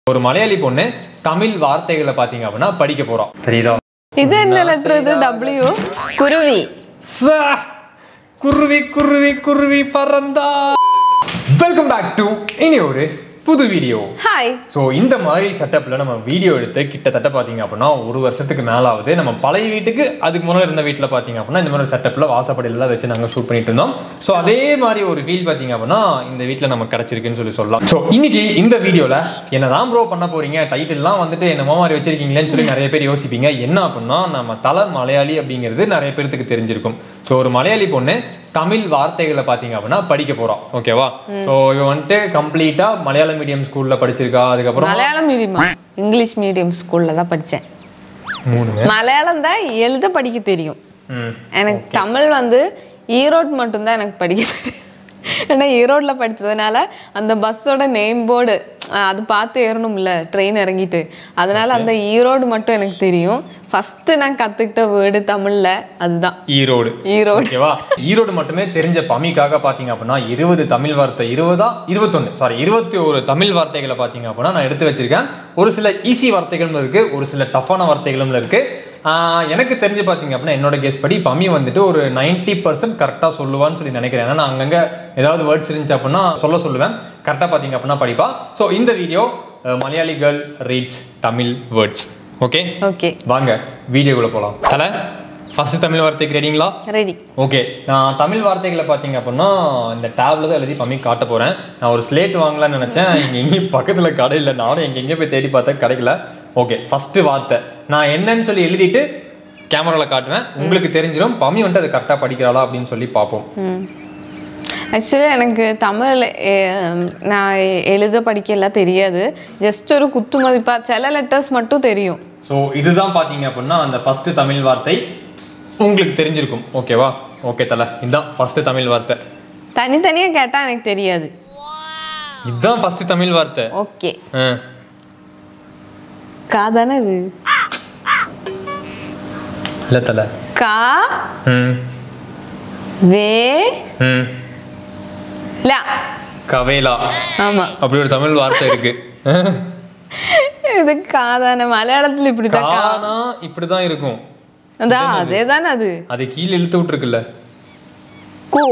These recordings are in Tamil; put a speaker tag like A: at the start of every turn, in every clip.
A: ஒரு மலையாளி பொண்ணு தமிழ் வார்த்தைகளை பாத்தீங்க அப்படின்னா படிக்க போறோம் தெரியுதா
B: இது என்ன லெட்டர் இது டபிள்யூ குருவி
A: சா, குருவி குருவி குருவி பறந்தா வெல்கம் பேக் டு இனி ஒரு புது வீடியோ
B: ஹாய்
A: ஸோ இந்த மாதிரி செட்டப்பில் நம்ம வீடியோ எடுத்து கிட்டத்தட்ட பார்த்தீங்க அப்படின்னா ஒரு வருஷத்துக்கு மேல ஆகுது நம்ம பழைய வீட்டுக்கு அதுக்கு முன்னாடி இருந்த வீட்டில் பார்த்தீங்க அப்படின்னா இந்த மாதிரி செட்டப்பில் வாசப்படியெல்லாம் வச்சு நாங்கள் ஷூட் பண்ணிட்டு இருந்தோம் ஸோ அதே மாதிரி ஒரு ஃபீல் பார்த்தீங்க அப்படின்னா இந்த வீட்டில் நமக்கு கிடச்சிருக்குன்னு சொல்லி சொல்லலாம் ஸோ இன்னைக்கு இந்த வீடியோவில் என்னதான் ப்ரோ பண்ண போறீங்க டைட்டில்லாம் வந்துட்டு என்னமோ மாதிரி வச்சிருக்கீங்களேன்னு சொல்லி நிறைய பேர் யோசிப்பீங்க என்ன அப்படின்னா நம்ம தலை மலையாளி அப்படிங்கிறது நிறைய பேர்த்துக்கு தெரிஞ்சிருக்கும் ஸோ ஒரு மலையாளி பொண்ணு தமிழ் வார்த்தைகளை பார்த்தீங்க அப்படின்னா படிக்க போறோம் ஓகேவா ஸோ இவ வந்துட்டு கம்ப்ளீட்டா மலையாள மீடியம் ஸ்கூல்ல படிச்சிருக்கா அதுக்கப்புறம்
B: மலையாளம் மீடியமா இங்கிலீஷ் மீடியம் ஸ்கூல்ல தான் படித்தேன்
A: மூணுங்க
B: மலையாளம் தான் எழுத படிக்க தெரியும்
A: ம்
B: எனக்கு தமிழ் வந்து ஈரோடு மட்டும்தான் எனக்கு படிக்க தெரியும் ஏன்னா ஈரோட்டில் படித்ததுனால அந்த பஸ்ஸோட நேம் போர்டு அது பார்த்து ஏறணும்ல ட்ரெயின் இறங்கிட்டு அதனால அந்த ஈரோடு மட்டும் எனக்கு தெரியும் ஃபஸ்ட்டு நான் கற்றுக்கிட்ட வேர்டு தமிழில் அதுதான்
A: ஈரோடு
B: ஈரோடு
A: ஓகேவா ஈரோடு மட்டுமே தெரிஞ்ச பமிக்காக பாத்தீங்க அப்படின்னா இருபது தமிழ் வார்த்தை இருபதா இருபத்தொன்னு சாரி இருபத்தி ஒரு தமிழ் வார்த்தைகளை பாத்தீங்க அப்படின்னா நான் எடுத்து வச்சிருக்கேன் ஒரு சில ஈஸி வார்த்தைகளும் இருக்கு ஒரு சில டஃப்பான வார்த்தைகளும் இருக்கு ஆஹ் எனக்கு தெரிஞ்சு பார்த்தீங்க அப்படின்னா என்னோட கெஸ் படி பம்மி வந்துட்டு ஒரு நைன்டி பர்சன்ட் கரெக்டாக சொல்லுவான்னு சொல்லி நினைக்கிறேன் ஏன்னா நான் அங்கங்கே ஏதாவது வேர்ட்ஸ் இருந்துச்சு அப்படின்னா சொல்ல சொல்லுவேன் கரெக்டாக பார்த்தீங்க அப்படின்னா படிப்பா ஸோ இந்த video Malayali girl reads Tamil words okay
B: okay
A: வாங்க வீடியோக்குள்ள போகலாம் தலை ஃபர்ஸ்ட் தமிழ் வார்த்தைக்கு ரெடிங்களா
B: ரெடி
A: ஓகே நான் தமிழ் வார்த்தைகளை பார்த்தீங்க அப்படின்னா இந்த டேப்ல தான் எழுதி பம்மி காட்ட போகிறேன் நான் ஒரு ஸ்லேட் வாங்கலாம்னு நினச்சேன் இங்கே எங்கேயும் பக்கத்தில் கடை இல்லை நானும் எங்கே எங்கேயும் போய் தேடி பார்த்தேன் கிடைக்கல ஓகே ஃபஸ்ட்டு வார்த்தை நான் என்னன்னு சொல்லி எழுதிட்டு கேமராவில் காட்டுவேன் உங்களுக்கு தெரிஞ்சிடும் பம்மி வந்துட்டு அதை கரெக்டாக படிக்கிறாளா அப்படின்னு சொல்லி பார்ப்போம்
B: ஆக்சுவலி எனக்கு தமிழ் எ- நான் எழுத படிக்கலாம் தெரியாது ஜஸ்ட் ஒரு குத்து மதிப்பா சில லெட்டர்ஸ் மட்டும் தெரியும்
A: ஸோ இதுதான் பார்த்தீங்க அப்படின்னா அந்த ஃபஸ்ட்டு தமிழ் வார்த்தை உங்களுக்கு தெரிஞ்சிருக்கும் ஓகேவா ஓகே தலை இதுதான் ஃபஸ்ட்டு தமிழ் வார்த்தை
B: தனித்தனியா கேட்டா எனக்கு தெரியாது
A: இதுதான் ஃபஸ்ட்டு தமிழ் வார்த்தை
B: ஓகே
A: ஆ
B: கா தானே இது
A: இல்லை தலை
B: கா
A: ம்
B: வே
A: ம்
B: லா
A: கவேலா
B: ஆமா
A: அப்படி ஒரு தமிழ் வார்த்தை இருக்கு
B: இது கா தானே மலையாளத்துல இப்படிதான் கா
A: கானா இப்படிதான் இருக்கும்
B: அதான் அதே தானே அது
A: அது கீழே இழுத்து விட்டுருக்குல்ல
B: கு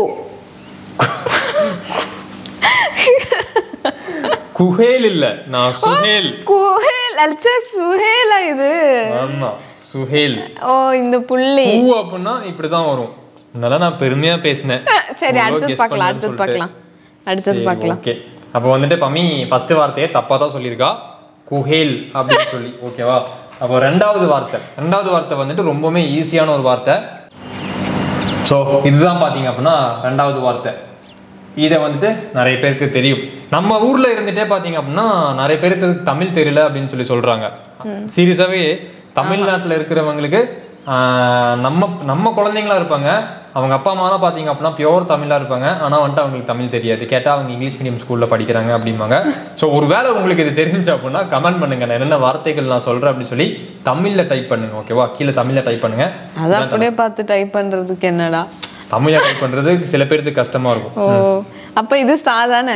A: குஹேல் இல்ல நான் சுஹேல்
B: குஹேல் அல்சே சுஹேலா இது
A: ஆமா சுஹேல்
B: ஓ இந்த புள்ளி
A: பூ அப்படின்னா இப்படிதான் வரும் அதனால நான் பெருமையா பேசினேன்
B: சரி
A: இவ்வளவு
B: அடுத்தது
A: guess
B: பார்க்கலாம்
A: பண்ணேன்னு
B: அடுத்தது பார்க்கலாம் அடுத்தது பார்க்கலாம்
A: ஓகே அப்போ வந்துட்டு பம்மி ஃபர்ஸ்ட் வார்த்தையை தப்பா தான் சொல்லியிருக்கா குஹேல் அப்படின்னு சொல்லி ஓகேவா அப்போ ரெண்டாவது வார்த்தை ரெண்டாவது வார்த்தை வந்துட்டு ரொம்பவுமே ஈஸியான ஒரு வார்த்தை ஸோ இதுதான் பார்த்தீங்க அப்படின்னா ரெண்டாவது வார்த்தை இதை வந்துட்டு நிறைய பேருக்கு தெரியும் நம்ம ஊர்ல இருந்துட்டே பார்த்தீங்க அப்படின்னா நிறைய பேருக்கு தமிழ் தெரியல அப்படின்னு சொல்லி சொல்றாங்க சீரியஸாவே தமிழ்நாட்டில் இருக்கிறவங்களுக்கு ஆஹ், நம்ம நம்ம குழந்தைங்களா இருப்பாங்க அவங்க அப்பா அம்மா தான் பார்த்தீங்க அப்படின்னா பியோர் தமிழா இருப்பாங்க ஆனால் வந்துட்டு அவங்களுக்கு தமிழ் தெரியாது கேட்டால் அவங்க இங்கிலீஷ் மீடியம் ஸ்கூலில் படிக்கிறாங்க அப்படிம்பாங்க ஸோ ஒருவேளை உங்களுக்கு இது தெரிஞ்சு அப்படின்னா கமெண்ட் பண்ணுங்க நான் என்னென்ன வார்த்தைகள் நான் சொல்றேன் அப்படின்னு சொல்லி தமிழில் டைப் பண்ணுங்க ஓகேவா கீழே தமிழில் டைப் பண்ணுங்க
B: அதை அப்படியே பார்த்து டைப் பண்றதுக்கு என்னடா
A: தமிழை டைப் பண்றது சில பேருக்கு கஷ்டமா இருக்கும்
B: ஓ அப்ப இது சாதானே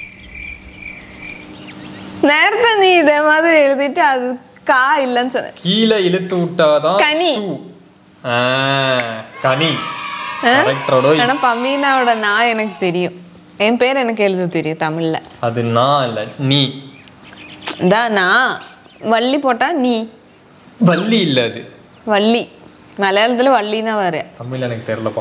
B: நேரத்தை நீ இதே மாதிரி எழுதிட்டு அது கா இல்லைன்னு சொன்ன
A: கீழே இழுத்து விட்டாதான்
B: கனி.
A: சு. ஆ, கனி கரெக்டோட
B: ஆனா பமீனாவோட நான் எனக்கு தெரியும் என் பேர் எனக்கு எழுத தெரியும் தமிழ்ல
A: அது நான் இல்ல நீ
B: தான் நான் வள்ளி போட்டா நீ
A: வள்ளி இல்ல அது
B: வள்ளி மலையாளத்துல வள்ளி தான் வர
A: தமிழ் எனக்கு தெரியலப்பா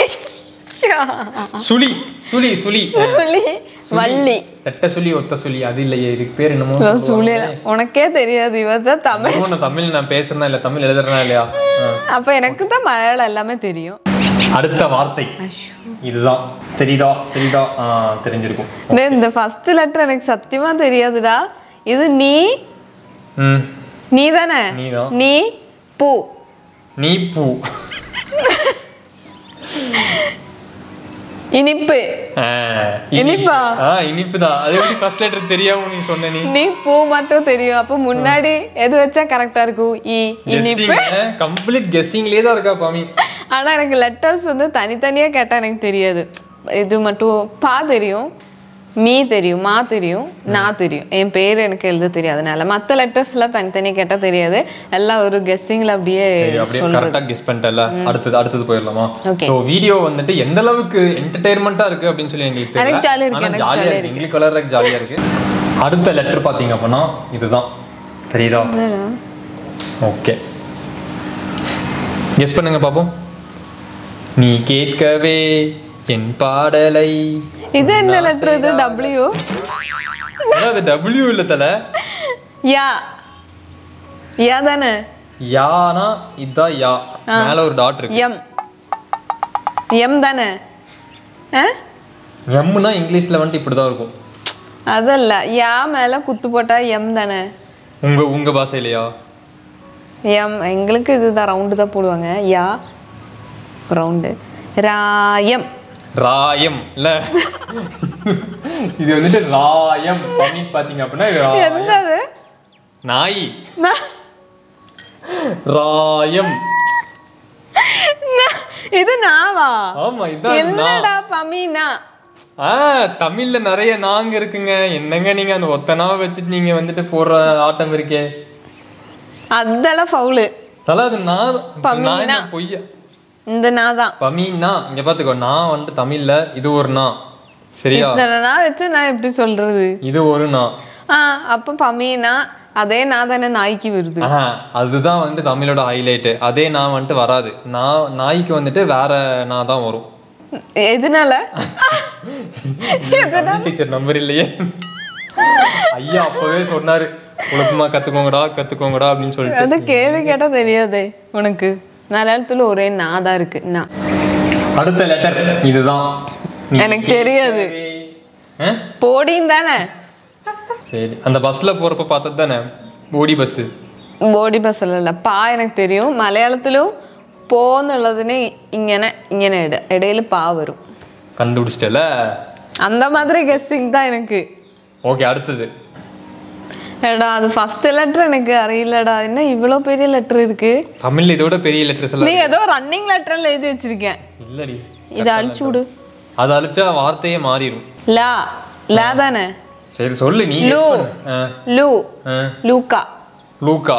A: சுழி சுழி சுழி
B: சுழி வள்ளி
A: ரெட்ட சுழி ஒத்த சுழி அது இல்லையே இதுக்கு பேர் என்னமோ
B: சுழி
A: சொல்லுவாங்களே.
B: உனக்கே தெரியாது இவதான் தமிழ்
A: என்னமோ நான் தமிழ் நான் பேசுறேனா இல்ல தமிழ் எழுதுறேனா இல்லையா ஆ.
B: அப்ப எனக்கு தான் மலையாளம் எல்லாமே தெரியும்
A: அடுத்த வார்த்தை இதுதான் தெரியுதா தெரியுதா ஆ, தெரிஞ்சிருக்கும்
B: டேய், இந்த ஃபர்ஸ்ட் லெட்டர் எனக்கு சத்தியமா தெரியாதுடா இது நீ
A: ம்
B: நீ தானே
A: நீதான்.
B: நீ பூ
A: நீ பூ
B: இனிப்பு
A: ஆ,
B: இனிப்பா?
A: ஆ இனிப்பு தான் அது எப்படி ஃபர்ஸ்ட் லெட்டர் தெரியாம நீ சொன்ன நீ
B: நீ பூ மட்டும் தெரியும் அப்ப முன்னாடி எது வச்சா கரெக்டா இருக்கும் இ இனிப்பு
A: கம்ப்ளீட் கெஸ்ஸிங்லேயே தான் இருக்கா பாமி
B: ஆனா எனக்கு லெட்டர்ஸ் வந்து தனித்தனியா கேட்டா எனக்கு தெரியாது இது மட்டும் பா தெரியும் மீ தெரியும் மா தெரியும் நான் தெரியும் என் பேர் எனக்கு எழுத தெரியும் அதனால மற்ற லெட்டர்ஸ்லாம் தனித்தனி கேட்டால் தெரியாது எல்லாம் ஒரு கெஸ்ஸிங்கில் அப்படியே
A: சரி அப்படியே கரெக்டா கெஸ் பண்ணிட்டல அடுத்தது அடுத்தது போயிடலாமா
B: Okay.
A: சோ வீடியோ வந்துட்டு எந்த அளவுக்கு என்டர்டைன்மெண்டா இருக்கு அப்படின்னு சொல்லி எங்களுக்கு
B: எனக்கு
A: தெரியல
B: jolly இருக்கு,
A: ஆனா
B: எனக்கு
A: ஜாலியா
B: jolly
A: இருக்கு எங்களுக்கு வளர்றதுக்கு ஜாலியா இருக்கு அடுத்த லெட்டர் பாத்தீங்க அப்படின்னா இதுதான் தெரியுதா ஓகே கெஸ் பண்ணுங்க பாப்போம் நீ கேட்கவே என் பாடலை
B: இது என்ன லெட்டர் இது டபிள்யூ
A: அதாவது டபிள்யூ இல்ல தல
B: யா யா தானே
A: யானா இதான் யா மேல ஒரு டாட் இருக்கு
B: எம் எம் தானே ஆ
A: எம்னா இங்கிலீஷ்ல வந்துட்டு இப்படிதான் இருக்கும்
B: அதல்ல யா மேல குத்து போட்டா எம் தானே
A: உங்க உங்க பாஷையிலையா
B: எம் எங்களுக்கு இதுதான் ரவுண்டு தான் போடுவாங்க யா ரவுண்டு ராயம்
A: ராயம் இல்ல இது வந்துட்டு ராயம் தமிழ் பாத்தீங்க அப்படின்னா இது ராயம்
B: என்னது
A: நாய்
B: நான்
A: ராயம்
B: நான்- இது நாவா
A: ஆமா இதான் நான்
B: இல்லடா பமீனா
A: ஆ தமிழ்ல நிறைய நாங்க இருக்குங்க என்னங்க நீங்க அந்த ஒத்த நாவை வச்சுட்டு நீங்க வந்துட்டு போடுற ஆட்டம் இருக்கே
B: அதெல்லாம் ஃபவுலு
A: தல அது நான்
B: பமீனா.
A: நான் என்ன பொய்யா
B: இந்த நா தான்
A: பமீன்னா இங்க பாத்துக்கோ நான் வந்துட்டு தமிழ்ல இது ஒரு நா சரியா
B: இத்தனை நா வச்சு நான் எப்படி சொல்றது
A: இது ஒரு நா
B: ஆ அப்போ பமீனா அதே நான் தானே நாய்க்கு வருது
A: ஆஹா, அதுதான் வந்துட்டு தமிழோட ஹைலைட்டு அதே நான் வந்துட்டு வராது நான் நாய்க்கு வந்துட்டு வேற நான் தான் வரும்
B: எதனால
A: டீச்சர் நம்பர் இல்லையே ஐயா அப்பவே சொன்னாரு ஒழுக்கமா கத்துக்கோங்கடா கத்துக்கோங்கடா அப்படின்னு சொல்லிட்டு
B: அது கேள்வி கேட்டா தெரியாதே உனக்கு மலையாளத்துல ஒரே நா தான் இருக்கு நான்
A: அடுத்த லெட்டர் இதுதான் நீ
B: எனக்கு தெரியாது.
A: ஆ?
B: போடியும் தானே
A: சரி அந்த பஸ்ல போறப்ப பார்த்தது தானே போடி பஸ்
B: ബോഡി ബസ്സിലല്ല പാ എനിക്ക് தெரியும் മലയാളത്തിലും പോന്നുള്ളതിന് ഇങ്ങനെ ഇങ്ങനെ ഇട ഇടയിൽ പാ വരും
A: கண்டுபிடிச்சிட்டல
B: அந்த மாதிரி கெஸ்ஸிங் தான் எனக்கு
A: ஓகே அடுத்தது
B: எடா அது ஃபர்ஸ்ட் லெட்டர் எனக்கு அறியலடா என்ன இவ்வளோ பெரிய லெட்டர் இருக்கு
A: தமிழ்ல இதோட பெரிய லெட்டர்ஸ் எல்லாம்
B: நீ ஏதோ ரன்னிங் லெட்டர்ல எழுதி வச்சிருக்கேன்
A: இல்லடி
B: இதை அழிச்சு விடு
A: அது அழிச்சா வார்த்தையே மாறிடும்
B: லா லா தானே
A: சரி சொல்லு நீ guess
B: லூ
A: பண்ணு. ஆ,
B: லூ
A: ஆ.
B: லூக்கா
A: லூக்கா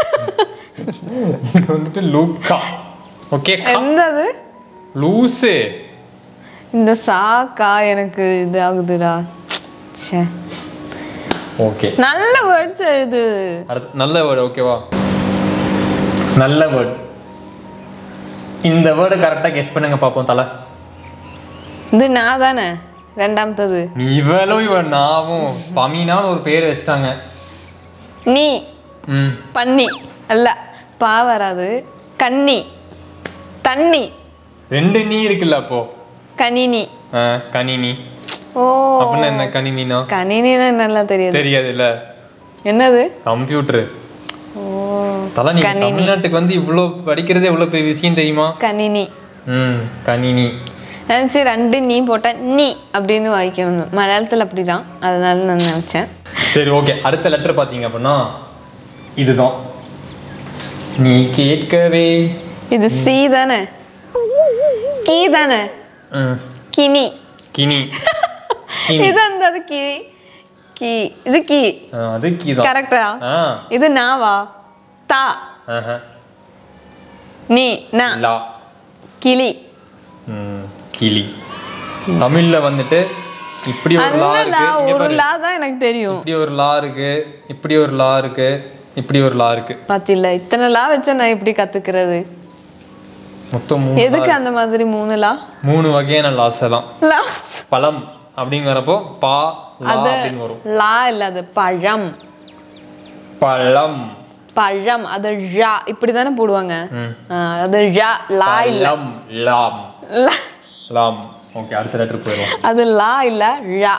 A: இது வந்துட்டு லூக்கா ஓகே
B: என்னது
A: லூசு
B: இந்த சாக்கா எனக்கு இது ஆகுதுடா ச்சே
A: ஓகே
B: நல்ல வேர்ட்ஸ் எழுது
A: அடுத்து நல்ல வேர்டு ஓகேவா நல்ல வேர்டு இந்த வேர்டை கரெக்டாக கெஸ் பண்ணுங்க பார்ப்போம் தலை
B: இது நான் தானே ரெண்டாமத்தது
A: நீ இவளும் இவன் நாவும் பமீனான்னு ஒரு பேர் வச்சிட்டாங்க
B: நீ
A: ம்
B: பன்னி அல்ல பா வராது கன்னி தண்ணி
A: ரெண்டு நீ இருக்குல்ல அப்போ
B: கணினி
A: ஆ, கணினி
B: ஓ
A: அப்படின்னா என்ன கணினினா
B: கணினின்னா நல்லா தெரியாது
A: தெரியாதுல்ல
B: என்னது
A: கம்ப்யூட்டர்
B: ஓ
A: தலை நீ தமிழ்நாட்டுக்கு வந்து இவ்வளோ படிக்கிறதே எவ்வளோ பெரிய விஷயம் தெரியுமா
B: கணினி
A: ம் கணினி
B: நினச்சி ரெண்டு நீ போட்டேன் நீ அப்படின்னு வாய்க்கணும் மலையாளத்தில் அப்படிதான் அதனால நான் நினச்சேன்
A: சரி ஓகே அடுத்த லெட்டர் பார்த்தீங்க அப்படின்னா இதுதான் நீ கேட்கவே
B: இது சி தானே கீ தானே
A: ம்,
B: கினி
A: கினி கினி.
B: இது அந்த அது கீ கீ இது கீ
A: ஆ, அது கீதான்
B: கரெக்டா
A: ஆ
B: இது நாவா தா
A: ஆஹா.
B: நீ நா
A: லா
B: கிளி
A: ம், கிளி தமிழ்ல வந்துட்டு இப்படி ஒரு லா
B: அல்ல
A: இருக்கு இங்க
B: ஒரு
A: பாரு.
B: லா தான் எனக்கு தெரியும்
A: இப்படி ஒரு லா இருக்கு இப்படி ஒரு லா இருக்கு இப்படி ஒரு லா இருக்கு
B: பாத்தில இத்தனை லா வச்சா நான் எப்படி கத்துக்கிறது
A: மொத்தம் மூணு
B: எதுக்கு அந்த மாதிரி மூணு லா
A: மூணு வகையான லாஸ் எல்லாம்
B: லாஸ்
A: பழம் அப்படிங்கிறப்போ பா லா அப்படின்னு வரும்
B: லா இல்ல அது பழம்
A: பழம்
B: பழம் அது ழா இப்படி தானே போடுவாங்க
A: ம்.
B: ஆ, அது ழா லா இல்ல
A: பழம் லாம்
B: லா.
A: லாம் ஓகே அடுத்த லெட்டர் போயிடும்
B: அது லா இல்ல ழா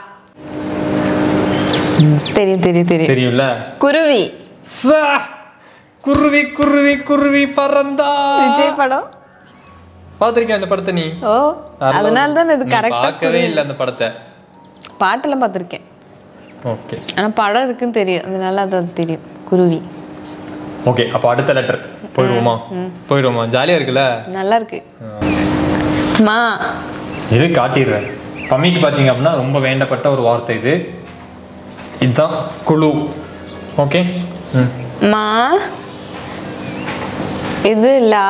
B: ம், தெரியும் தெரியும் தெரியும்
A: தெரியும்ல
B: குருவி
A: சா! குருவி குருவி குருவி பறந்தா
B: விஜய் படம்
A: பாத்திருக்கேன் அந்த படத்தை நீ
B: ஓ அதனால தான் இது
A: நீ
B: கரெக்டா
A: பார்க்கவே இல்லை அந்த படத்தை
B: பாட்டெல்லாம் பார்த்துருக்கேன்
A: ஓகே
B: ஆனா படம் இருக்குன்னு தெரியும் அதனால அது அது தெரியும் குருவி
A: ஓகே அப்போ அடுத்த லெட்டர் போயிடுவோமா போயிடுவோமா ஜாலியா இருக்குல்ல
B: நல்லா இருக்கு மா
A: இது காட்டிடுறேன் பம்மிக்கு பார்த்தீங்க அப்படின்னா ரொம்ப வேண்டப்பட்ட ஒரு வார்த்தை இது இதுதான் குழு ஓகே ம்
B: மா ഇത് ലാ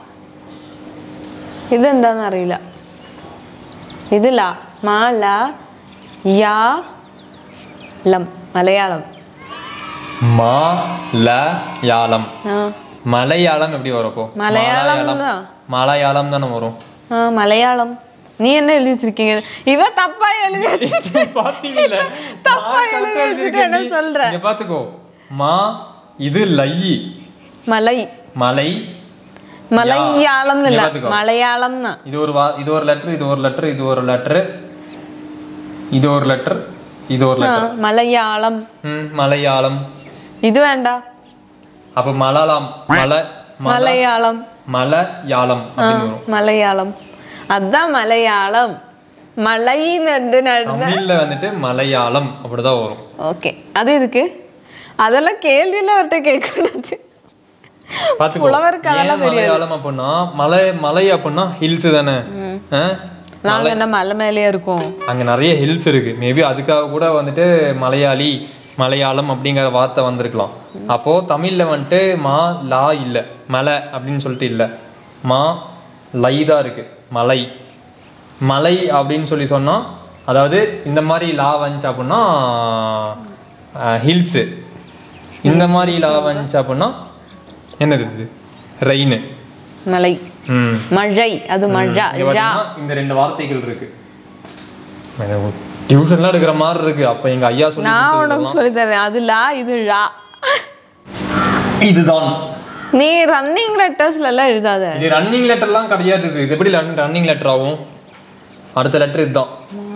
B: ഇതെന്താന്ന് അറിയില്ല ഇത് ലാ മാ ലാ യാ ലം മലയാളം
A: மா ல யாலம்
B: ആ
A: மலையாளம் எப்படி வரும் அப்போ
B: மலையாளம்
A: மலையாளம்
B: தான்.
A: மலையாளம் தானே வரும்
B: ആ മലയാളം നീ എന്നെ എഴുതി വെച്ചിരിക്കீங்க இவ தப்பா எழுதி வச்சுட்டு
A: பாத்தீங்கல்ல
B: தப்பா எழுதி வச்சுட்டு என்ன சொல்ற
A: இங்க பாத்துக்கோ மா இது லை
B: மலை
A: மலை
B: மலையாளம் இல்ல
A: இங்க பாத்துக்கோ.
B: மலையாளம் தான்
A: இது ஒரு வா இது ஒரு லெட்டர் இது ஒரு லெட்டர் இது ஒரு லெட்டர் இது ஒரு லெட்டர் இது ஒரு
B: ആ
A: லெட்டர்
B: മലയാളം
A: ம் மலையாளம்
B: ഇത് വേണ്ട
A: அப்ப மலலாம் மல மல
B: മലയാളം
A: மலையாளம்
B: ആ
A: அப்படின்னு வரும்
B: മലയാളം அதான் மலையாளம் மலைன்னு வந்து நடந்த
A: தமிழ்ல வந்துட்டு மலையாளம் அப்படிதான் வரும்
B: ஓகே அது எதுக்கு அதெல்லாம் கேள்வியில அவர்கிட்ட கேட்கக்கூடாது
A: பாத்துக்கோ
B: புலவருக்கு
A: ஏன்
B: அதெல்லாம் தெரியாது
A: மலையாளம் அப்படின்னா மலை மலை அப்படின்னா ஹில்ஸ் தானே ஆ?
B: நாங்க என்ன மலை மேலேயே இருக்கோம்
A: அங்க நிறைய ஹில்ஸ் இருக்கு மேபி அதுக்காக கூட வந்துட்டு மலையாளி மலையாளம் அப்படிங்கிற வார்த்தை வந்திருக்கலாம் அப்போ தமிழ்ல வந்துட்டு மா லா இல்ல மலை அப்படின்னு சொல்லிட்டு இல்ல மா லை தான் இருக்கு மலை மலை அப்படின்னு சொல்லி சொன்னா அதாவது இந்த மாதிரி லா வந்துச்சு அப்படின்னா ஹில்ஸு இந்த மாதிரி லா வந்துச்சு அப்படின்னா என்னது இது ரெயின்
B: மலை
A: ம்
B: மழை அது மழை
A: இங்க
B: ரா
A: பாத்தீங்கன்னா இந்த ரெண்டு வார்த்தைகள் இருக்கு டியூஷன்லாம் எடுக்கிற மாதிரி இருக்கு அப்ப எங்க ஐயா சொல்லி
B: நான் உனக்கு சொல்லி தரேன் அது லா இது ரா
A: இதுதான்
B: நீ ரன்னிங் லெட்டர்ஸ்ல எல்லாம் எழுதாத
A: இது ரன்னிங் லெட்டர்லாம் கிடையாது இது இது எப்படி ரன்னிங் லெட்டர் ஆகும் அடுத்த லெட்டர் இதுதான்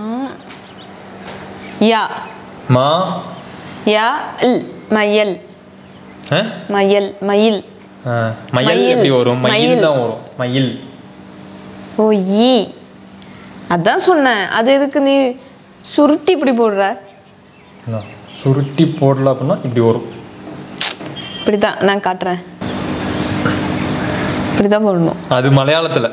B: யா
A: மா
B: யா இல் மயல்
A: ஆ?
B: மயல் மயில்
A: ஆ, மயில்
B: மயில்.
A: எப்படி வரும் மயில்
B: மயில்.
A: தான் வரும் மயில்
B: ஓ ஈ அதான் சொன்னேன் அது எதுக்கு நீ சுருட்டி இப்படி போடுற
A: என்ன, சுருட்டி போடல அப்படின்னா இப்படி வரும்
B: இப்படிதான் நான் காட்டுறேன் இப்படிதான் போடணும்
A: அது மலையாளத்துல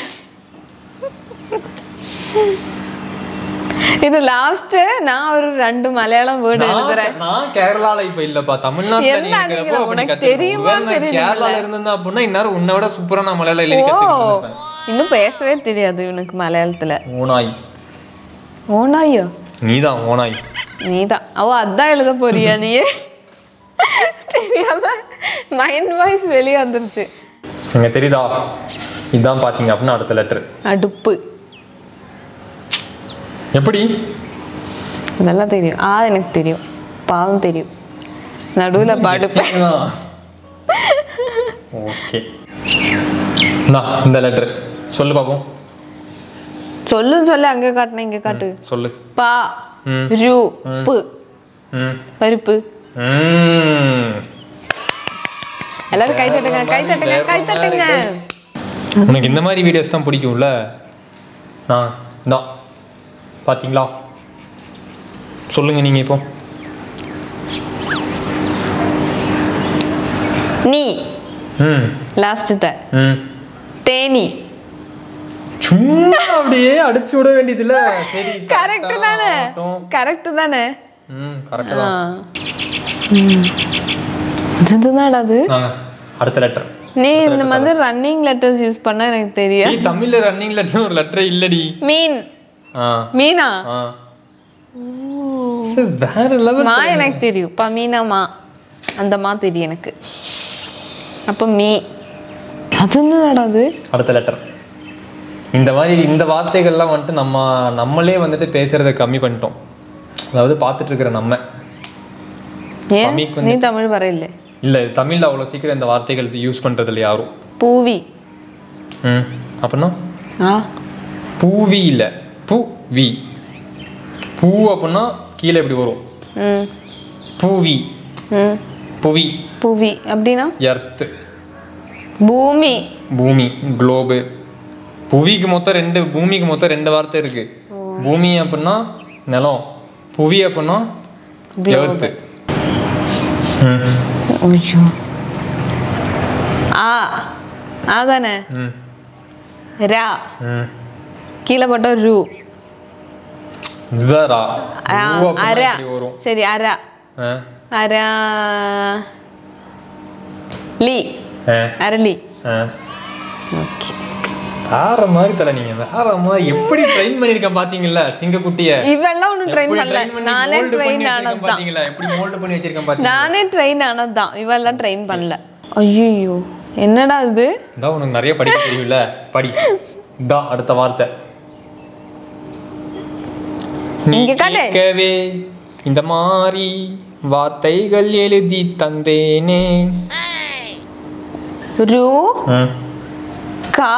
B: இது லாஸ்ட் நான் ஒரு ரெண்டு மலையாளம் வேர்டு எழுதுறேன்
A: நான் நான் கேரளால இப்ப இல்லப்பா தமிழ்நாட்டுல நீ
B: என்ன
A: இருக்கிறப்போ
B: நீங்க-
A: அப்படி
B: உனக்கு
A: கத்துக்கணும்.
B: தெரியுமா
A: ஒருவேளை நான்
B: தெரியலையா?
A: கேரளால இருந்திருந்தா அப்படின்னா இந்நேரம் உன்னை விட சூப்பரா நான் மலையாளம் எழுதி
B: ஓ
A: கத்துக்கிட்டு
B: இன்னும் பேசவே தெரியாது இவனுக்கு மலையாளத்துல
A: ஓனாய்
B: ஓனாயோ
A: நீதான் ஓனாய்
B: நீதான் அவ அதான் எழுத போறியா நீ தெரியாம மைண்ட் வாய்ஸ் வெளியே வந்துருச்சு
A: இங்க தெரியுதா இதான் பாத்தீங்க அப்படின்னா அடுத்த லெட்டர்
B: அடுப்பு
A: எப்படி
B: அதெல்லாம் தெரியும் ஆ எனக்கு தெரியும் பாவம் தெரியும் நடுவுல பாடுப்பேன்
A: ஓகே இந்த லெட்டர் சொல்லு பாப்போம்
B: சொல்லும் சொல்லு அங்க காட்டுன இங்க காட்டு
A: சொல்லு
B: பா
A: ம்.
B: ரு பு
A: ம்
B: பருப்பு
A: ம்.
B: எல்லாரும் கை தட்டுங்க கை தட்டுங்க கை தட்டுங்க
A: உனக்கு இந்த மாதிரி வீடியோஸ் தான் பிடிக்கும்ல நான் தான் பாத்தீங்களா சொல்லுங்க நீங்க இப்போ
B: நீ
A: ம்
B: லாஸ்ட் த
A: ம்
B: தேனி
A: சும்மா அப்படியே அடிச்சு விட வேண்டியதுல சரி
B: கரெக்ட்
A: correct ஆ
B: தானே
A: ஆகட்டும்.
B: கரெக்ட் தானே
A: ம் கரெக்ட்
B: ஆ.
A: தான்
B: ம். இதுதான்டா அது
A: நாங்க அடுத்த லெட்டர்
B: நீ இந்த மாதிரி ரன்னிங் லெட்டர்ஸ் யூஸ் பண்ண எனக்கு தெரியும்
A: நீ தமிழ்ல ரன்னிங் லெட்டர் ஒரு லெட்டர் இல்லடி
B: மீன்
A: ஆ
B: மீனா
A: ஆ சரி, வேற லெவல்
B: மா எனக்கு தெரியும் பா மீனா மா அந்த மா தெரியும் எனக்கு அப்போ மீ அது என்னடா அது
A: அடுத்த லெட்டர் இந்த மாதிரி இந்த வார்த்தைகள்லாம் வந்துட்டு நம்ம நம்மளே வந்துட்டு பேசுறத கம்மி பண்ணிட்டோம் அதாவது பார்த்துட்டு இருக்கிற நம்ம
B: ஏன்
A: மம்மிக்கு
B: நீ தமிழ் வர இல்லை
A: இல்லை தமிழ்ல அவ்வளோ சீக்கிரம் இந்த வார்த்தைகள் யூஸ் பண்றது இல்லை யாரும்
B: பூவி
A: ம் அப்படின்னா
B: ஆ
A: பூவி இல்லை பூ வி பூ அப்படின்னா கீழே இப்படி வரும்
B: ம்
A: பூவி
B: ம்
A: புவி
B: புவி அப்படின்னா
A: எர்த்து
B: பூமி
A: பூமி குளோபு புவிக்கு மொத்தம் ரெண்டு பூமிக்கு மொத்தம் ரெண்டு வார்த்தை இருக்கு பூமி அப்படின்னா நிலம் புவி அப்படின்னா எர்த்து ம்
B: ஐயோ ஆ ஆ தானே
A: ம்
B: ரா
A: ம்
B: கீழே போட்ட ரூ
A: இதுதான் ரா
B: ஆ,
A: ரூ அப்படின்னா
B: அரா
A: இப்படி வரும்
B: சரி அரா
A: ஆ,
B: அரா லீ
A: ஆ,
B: அரளி
A: ஆ.
B: ஓகே
A: வேற மாதிரி தல நீங்க வேற மாதிரி எப்படி ட்ரெயின் பண்ணிருக்கேன் பாத்தீங்கல்ல சிங்கக்குட்டிய
B: இவெல்லாம் ஒன்றும் ட்ரெயின்
A: எப்படி
B: பண்ணல
A: train பண்ணி
B: நானே
A: mold பண்ணி
B: ட்ரெயின்
A: வச்சிருக்கேன்
B: ஆனது தான்
A: பாத்தீங்களா எப்படி மோல்ட் பண்ணி வச்சிருக்கேன் பாத்தீங்களா
B: நானே ட்ரெயின் ஆனது தான் இவெல்லாம் ட்ரெயின் பண்ணல ஐயோ என்னடா இது
A: இதான் உனக்கு நிறைய படிக்க தெரியும்ல படி இதான் அடுத்த வார்த்தை நீ
B: இங்க காட்டு.
A: கேட்கவே இந்த மாதிரி வார்த்தைகள் எழுதி தந்தேனே
B: ரூ
A: ம்.
B: கா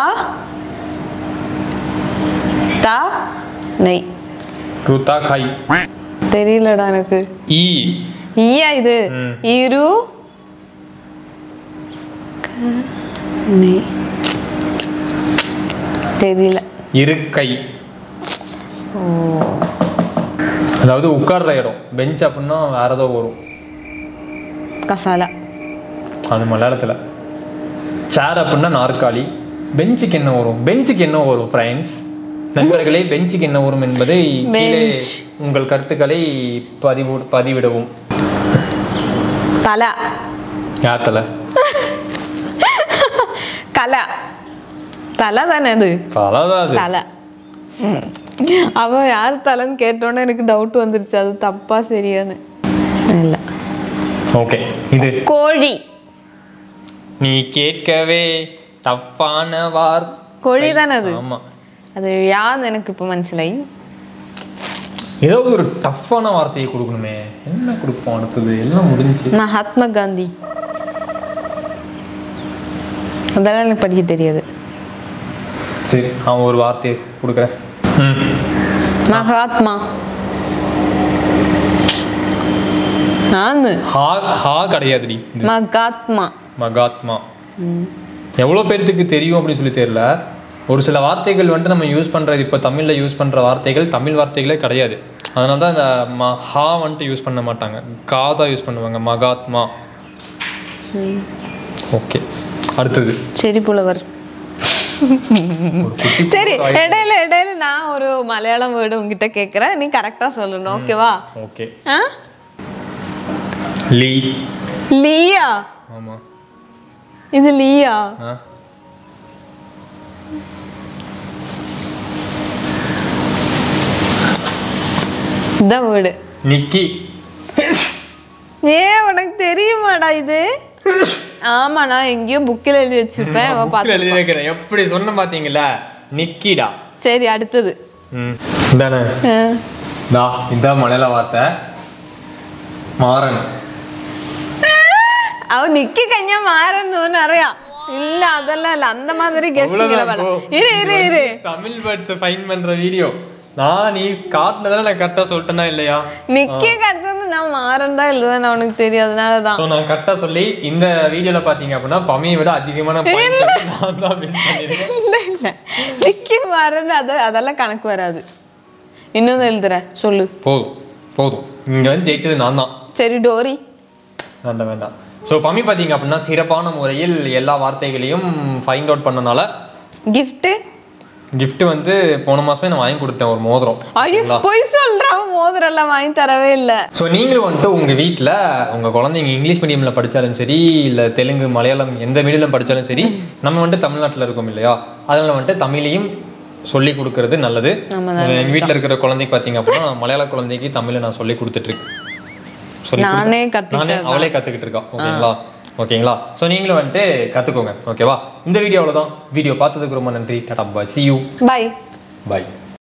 B: தா நெய்
A: ருத்தா காய்
B: தெரியலடா எனக்கு
A: ஈ
B: ஈயா இது
A: ம்.
B: இரு க- நெய் தெரியல
A: இருக்கை அதாவது உட்கார்ற இடம் பெஞ்ச் அப்படின்னா வேற ஏதோ வரும்
B: கசாலா
A: அது மலையாளத்துல சேர் அப்படின்னா நாற்காலி பெஞ்சுக்கு என்ன வரும் பெஞ்சுக்கு என்ன வரும் ஃப்ரெண்ட்ஸ் நண்பர்களே பெஞ்சுக்கு என்ன வரும் என்பதை கீழே
B: Bench.
A: உங்கள் கருத்துக்களை பதிவு பதிவிடவும்
B: தலா
A: யாத்தல
B: கலா தலை தானே அது
A: அதான் அது
B: தலை ம். அவ யார் தலைன்னு கேட்டோன்னே எனக்கு டவுட் வந்துருச்சு அது தப்பா சரியான்னு இல்லை
A: ஓகே இது
B: கோழி
A: நீ கேட்கவே தப்பான வார்
B: கோழி தானே அது
A: ஆமா
B: அது யான்னு எனக்கு இப்போ மனசிலாയി
A: ஏதாவது ஒரு டஃப்பான வார்த்தையை கொடுக்கணுமே என்ன கொடுப்போம் அடுத்தது எல்லாம் முடிஞ்சு
B: மகாத்மா காந்தி அதெல்லாம் எனக்கு படிக்க தெரியாது
A: சரி அவன் ஒரு வார்த்தையை கொடுக்குறேன் ம்
B: மகாத்மா நானு
A: ஹா ஹா கிடையாதுடி இது
B: மகாத்மா
A: மகாத்மா எவ்வளோ பேர்த்துக்கு தெரியும் அப்படின்னு சொல்லி தெரியல ஒரு சில வார்த்தைகள் வந்துட்டு நம்ம யூஸ் பண்ணுறது இப்போ தமிழில் யூஸ் பண்ணுற வார்த்தைகள் தமிழ் வார்த்தைகளே கிடையாது அதனால தான் இந்த மஹா வந்துட்டு யூஸ் பண்ண மாட்டாங்க கா தான் யூஸ் பண்ணுவாங்க மகாத்மா ஓகே அடுத்தது
B: சரி புலவர்
A: ஒரு குட்டி
B: சரி இடையில இடையில நான் ஒரு மலையாளம் வேர்டு உங்ககிட்ட கேட்குறேன் நீ கரெக்டாக சொல்லணும் ஓகேவா
A: ஓகே
B: ஆ
A: லீ
B: லீயா
A: ஆமாம்
B: இது லீயா
A: ஆ
B: இதான் வேர்டு
A: நிக்கி
B: ஏ உனக்கு தெரியுமாடா இது ஆமா நான் எங்கேயோ புக்கில் எழுதி வச்சிருப்பேன் அவ
A: புக்கில்
B: பார்த்து
A: எழுதி வைக்கிறேன் எப்படி சொன்ன பார்த்தீங்களா நிக்கிடா
B: சரி அடுத்தது
A: ம் இதானே
B: ஆ.
A: தா இதான் மலையாள வார்த்தை மாறன்
B: அவ நிக்கி கஞ்சா மாறணும்னு അറിയാം இல்ல அதெல்லாம் இல்ல அந்த மாதிரி கெஸ்டிங்ல
A: அவ்வளவுதான்
B: வேணாம்
A: bro.
B: இரு இரு இரு
A: தமிழ் வேர்ட்ஸ் ஃபைன் பண்ற வீடியோ நான் நீ காட்டினதால நான் கரெக்டா சொல்லிட்டேனா இல்லையா
B: நிக்கி கடுத்தது நான் மாறன் தான் எழுதுவேன் அவனுக்கு தெரியாதனால தான்
A: ஸோ நான் கரெக்டா சொல்லி இந்த வீடியோல பாத்தீங்க அப்படின்னா பமியை விட அதிகமான points நான் தான் win பண்ணிருக்கேன்
B: இல்ல இல்ல நிக்கி மாறன் அது அதெல்லாம் கணக்கு வராது இன்னொன்னு எழுதுறேன் சொல்லு
A: போதும் போதும் இங்க வந்து ஜெயிச்சது நான் தான்
B: சரி டோரி
A: வேண்டாம் வேண்டாம் ஸோ பமி பார்த்தீங்க அப்படின்னா சிறப்பான முறையில் எல்லா வார்த்தைகளையும் ஃபைண்ட் அவுட் பண்ணனால
B: கிஃப்ட்
A: gift வந்து போன மாசமே நான் வாங்கி கொடுத்தேன் ஒரு மோதிரம்
B: ஐயோ பொய் சொல்றான் மோதிரம் எல்லாம் வாங்கி தரவே இல்ல
A: ஸோ நீங்களும் வந்துட்டு உங்கள் வீட்டில் உங்கள் குழந்தைங்க இங்கிலீஷ் மீடியமில் படித்தாலும் சரி இல்லை தெலுங்கு மலையாளம் எந்த மீடியம் படித்தாலும் சரி நம்ம வந்துட்டு தமிழ்நாட்டில் இருக்கோம் இல்லையா அதனால வந்துட்டு தமிழையும் சொல்லி கொடுக்கறது நல்லது
B: ஆமா,
A: எங்கள் வீட்டில் இருக்கிற குழந்தைக்கு பார்த்தீங்க அப்படின்னா மலையாள குழந்தைக்கு தமிழை நான் சொல்லி கொடுத்துட்ருக்கேன் சொல்லி
B: நானே
A: நானே
B: கத்துக்கிட்டேன்
A: அவளே கற்றுக்கிட்டு இருக்கா ஓகேங்களா ஓகேங்களா ஸோ நீங்களும் வந்துட்டு கற்றுக்கோங்க ஓகேவா இந்த வீடியோவில் தான் வீடியோ பார்த்ததுக்கு ரொம்ப நன்றி டாடா bye see you
B: bye
A: bye